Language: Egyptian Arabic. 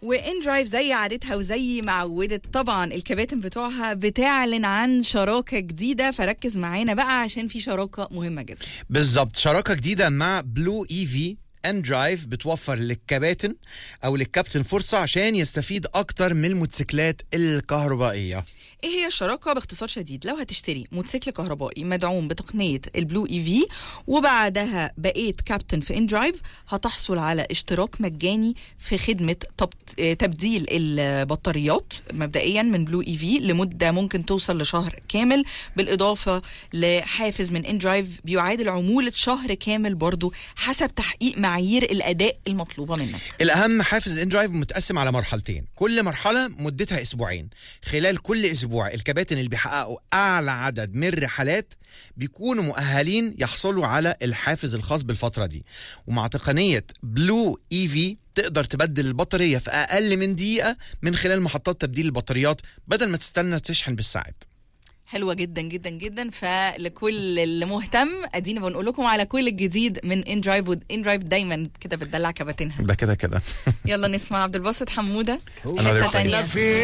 وان درايف زي عادتها وزي ما عودت طبعا الكباتن بتوعها بتعلن عن شراكه جديده فركز معانا بقى عشان في شراكه مهمه جدا بالظبط شراكه جديده مع بلو اي في ان درايف بتوفر للكباتن او للكابتن فرصه عشان يستفيد اكتر من الموتوسيكلات الكهربائيه ايه هي الشراكه باختصار شديد لو هتشتري موتوسيكل كهربائي مدعوم بتقنيه البلو اي في وبعدها بقيت كابتن في ان درايف هتحصل على اشتراك مجاني في خدمه تبط- آه، تبديل البطاريات مبدئيا من بلو اي في لمده ممكن توصل لشهر كامل بالاضافه لحافز من ان درايف بيعادل عموله شهر كامل برضو حسب تحقيق معايير الاداء المطلوبه منك الاهم حافز ان درايف متقسم على مرحلتين كل مرحله مدتها اسبوعين خلال كل اسبوع الكباتن اللي بيحققوا اعلى عدد من الرحلات بيكونوا مؤهلين يحصلوا على الحافز الخاص بالفتره دي ومع تقنيه بلو اي في تقدر تبدل البطاريه في اقل من دقيقه من خلال محطات تبديل البطاريات بدل ما تستنى تشحن بالساعات حلوة جدا جدا جدا فلكل اللي مهتم ادينا بنقول لكم على كل الجديد من ان درايف ان درايف دايما كده بتدلع كباتنها ده كده كده يلا نسمع عبد الباسط حمودة أنا حتة دلوقتي- تانية